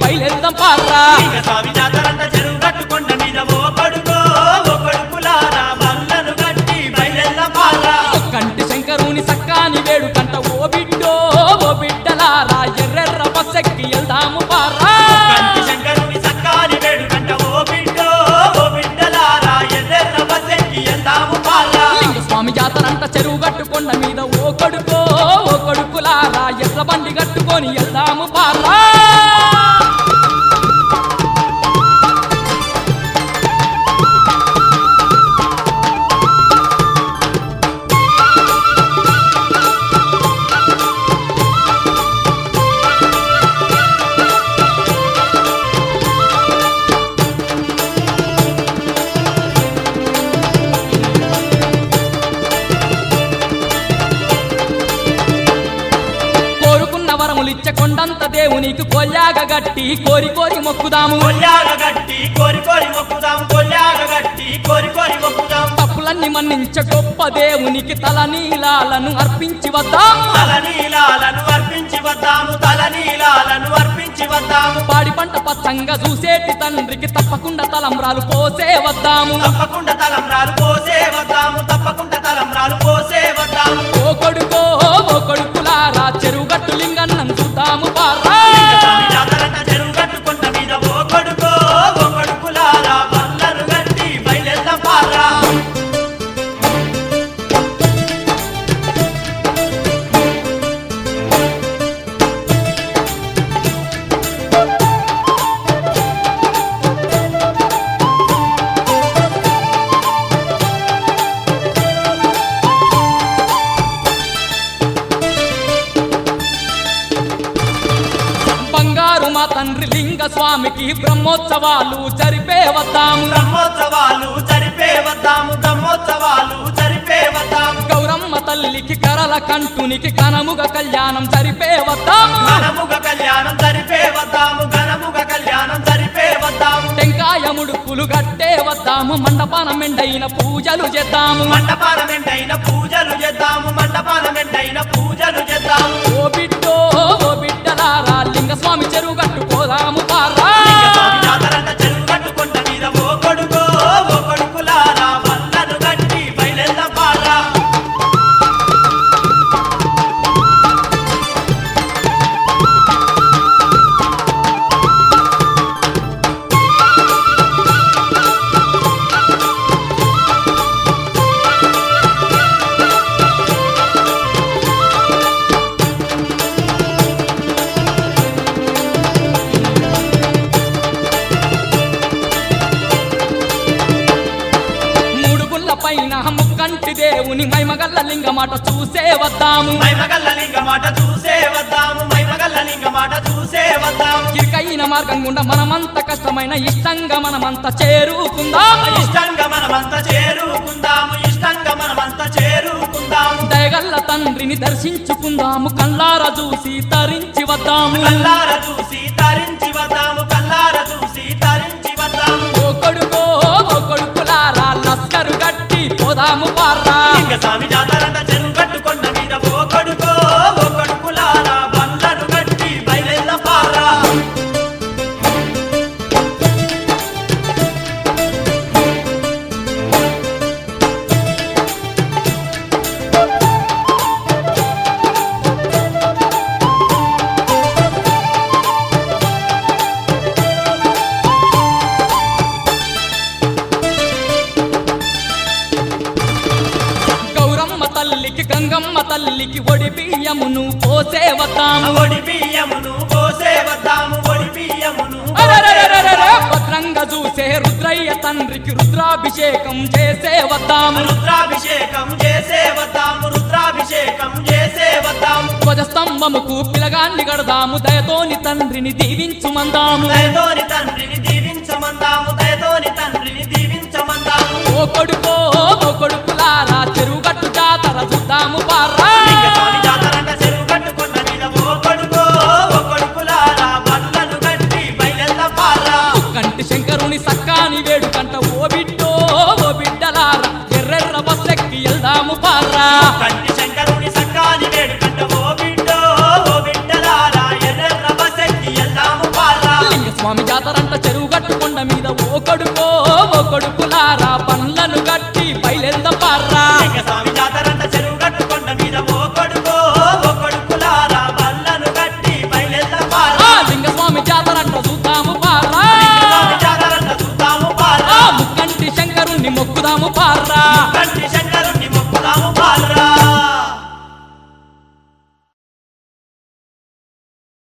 బయలుదేరదాం పార్రా లింగ స్వామి జాతరంట చెరువు కట్టుకొండ మీద ఓ కొడుకో ఓ కొడుకులారా బల్లను కట్టి బయలెల్లం పారా కంటి శంకరుని సక్కాని వేడు కంట ఓ బిడ్డో ఓ బిడ్డలారా ఎర్రెర్ర బస్సెక్కి వెళ్దాము పార్రా కంటి శంకరుని సక్కాని వేడు కంట ఓ బిడ్డో ఓ బిడ్డలారా ఎర్రెర్ర బస్సెక్కి వెళ్దాము పారా లింగ స్వామి జాతరంట చెరువు కట్టుకొండ మీద ఓ కొడుకో ఓ కొడుకులారా ఎర్ర బండి కట్టుకొని వెళ్దాము పార్రా కోరుకున్న వరములిచ్చ కొండంత దేవునికి కొల్లాగ గట్టి కోరి కోరి మొక్కుదాము కొల్లాగ గట్టి కోరి కోరి మొక్కుదాం కొల్లాగ గట్టి కోరి కోరి మొక్కుదాం తప్పులన్నీ మన్నించ గొప్ప దేవునికి తల నీలాలను అర్పించి వద్దాము తల నీలాలను అర్పించి వద్దాము తల నీలాలను అర్పించి వద్దాము పాడి పంట పచ్చంగా చూసేటి తండ్రికి తప్పకుండా తలంబ్రాలు పోసే వద్దాము తప్పకుండా తలంబ్రాలు పోసే వద్దాము తప్పకుండా తలంబ్రాలు పోసే వద్దాము ఓ కొడుకో ఓ కొడుకులారా చెరువు గట్టు లింగన్నం చూద్దాము పారా లింగ స్వామి జాతరంట చెరువు కట్టుకుంట మీద ఓ కొడుకో ఓ కొడుకులారా బల్లను గట్టి బయలెల్లం పారా బంగారు మా తండ్రి లింగ స్వామికి బ్రహ్మోత్సవాలు జరిపే వద్దాము బ్రహ్మోత్సవాలు జరిపే వద్దాము బ్రహ్మోత్సవాలు జరిపే వద్దాము గౌరమ్మ తల్లికి కరల కంటునికి కనముగ కళ్యాణం జరిపే వద్దాము ఘనముగ కళ్యాణం జరిపే వద్దాము ఘనముగ కళ్యాణం జరిపే వద్దాము టెంకాయ ముడుపులు గట్టే వద్దాము మండపాన మెండైన పూజలు చేద్దాము మండపాన మెండైన పూజలు చేద్దాము మండపాన మెండైన పూజలు చేద్దాము ఓ బిడ్డో ఓ బిడ్డలారా లింగ స్వామి చెరువు కట్టుకోదాము పారా లింగ స్వామి జాతరంట చెరువు కట్టుకుంట మీద ఓ కొడుకో ఓ కొడుకులారా బల్లను గట్టి బయలెల్లం పారా మూడు గుళ్ళ పైన ముక్కంటి దేవుని మైమగల్ల లింగమాట చూసే వద్దాము మైమగల్ల లింగ మాట చూసే వద్దాము మైమగల్ల లింగ మాట చూసే వద్దాము ఇరుకైన మార్గం గుండా మనమంత కష్టమైన ఇష్టంగా మనమంతా చేరుకుందాము ఇష్టంగా మనమంతా చేరుకుందాము ఇష్టంగా మనమంతా చేరుకుందాము దయగల్ల తండ్రిని దర్శించుకుందాము కళ్ళార చూసి తరించి వద్దాము కల్లార చూసి తరించి వద్దాము కల్లార చూసి తరించి వద్దాము ఓ కొడుకో ఓ కొడుకులారా లస్కరు గట్టి పోదాము పారా లింగ స్వామి జాతరంట చెరువు కట్టుకొండ మీద ఓ కొడుకో ఓ కొడుకులారా బండ్లను కట్టి బయలెల్ల పారా గౌరమ్మ తల్లికి గంగమ్మ తల్లికి ఒడి బియ్యమును పోసే వద్దాము ఒడి బియ్యమును పోసే వద్దాము ఒడి బియ్యమును అరెరెరెరెరెరె, భద్రంగా చూసే రుద్రయ్య తండ్రికి రుద్రాభిషేకం చేసే వద్దాము రుద్రాభిషేకం చేసే వద్దాము రుద్రాభిషేకం చేసే వద్దాము ధ్వజస్తంభముకు పిలగాన్ని గడదాము దయతోని తండ్రిని దీవించుమందాము దయతోని తండ్రిని దీవించమందాము దయతోని తండ్రిని దీవించమందాము ఓ కొడుకో ఓ కొడుకులారా చెరువుగట్టు జాతర చూద్దాము పారా లింగ స్వామి జాతరంట చెరువు కట్టుకొండ మీద ఓ కొడుకో ఓ కొడుకులారా బండ్లను కట్టి బయలెల్ల పారా కంటి శంకరుని సక్కాని వేడు కంట ఓ బిడ్డో ఓ బిడ్డలారా ఎర్రెర్ర బస్సెక్కి వెళ్దాము పారా కంటి శంకరుని సక్కాని వేడు కంట ఓ బిడ్డో ఓ బిడ్డలారా ఎర్రెర్ర బసెక్కి ఎల్లాము పారా లింగ కొడుకో